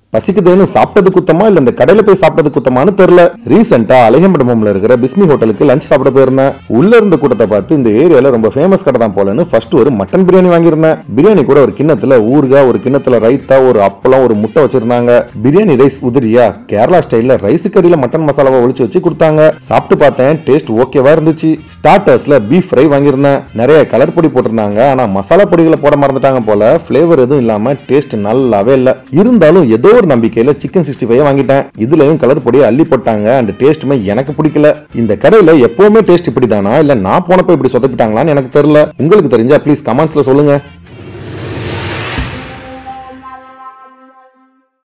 பசிக்குதுன்னு சாப்பிட்டது குத்தமா இல்ல இந்த கடையில போய் சாப்பிட்டது குத்தமான்னு தெரியல ரீசெண்டா அழகம்படமம்ல இருக்கிற பிஸ்மி ஹோட்டலுக்கு லஞ்ச் சாப்பிட போயிருந்தேன் உள்ள இருந்த கூட்டத்தை பார்த்து இந்த ஏரியால ரொம்ப ஃபேமஸ் கடை தான் போலன்னு ஃபர்ஸ்ட் ஒரு மட்டன் பிரியாணி வாங்கியிருந்தேன் பிரியாணி கூட ஒரு கிண்ணத்துல ஊறுகாய் ஒரு கிண்ணத்துல ரைத்தா ஒரு அப்பளம் ஒரு முட்டை வச்சிருந்தாங்க பிரியாணி ரைஸ் உதிரியா கேரளா ஸ்டைல்ல ரைஸ் கறியில மட்டன் மசாலாவை ஒளிச்சு வச்சு கொடுத்தாங்க சாப்பிட்டு பார்த்தேன் டேஸ்ட் ஓகேவா இருந்துச்சு ஸ்டார்டர்ஸ்ல பீஃப் ஃப்ரை வாங்கியிருந்தேன் நிறைய கலர் பொடி போட்டிருந்தாங்க ஆனா மசாலா பொடிகளை போட மறந்துட்டாங்க போல ஃபிளேவர் எதுவும் இல்லாம டேஸ்ட் நல்லாவே இல்ல இருந்தாலும் ஏதோ ஒரு நம்பிக்கையில சிக்கன் சிக்ஸ்டி ஃபைவ் வாங்கிட்டேன் இதுலயும் கலர் பொடியை அள்ளி போட்டாங்க அண்ட் டேஸ்ட்டுமே எனக்கு பிடிக்கல இந்த கடையில எப்பவுமே டேஸ்ட் இப்படிதானா இல்ல நான் போனப்ப இப்படி சொதப்பிட்டாங்களான்னு எனக்கு தெரியல உங்களுக்கு தெரிஞ்சா ப்ளீஸ் கமெண்ட்ஸ்ல சொல்லுங்க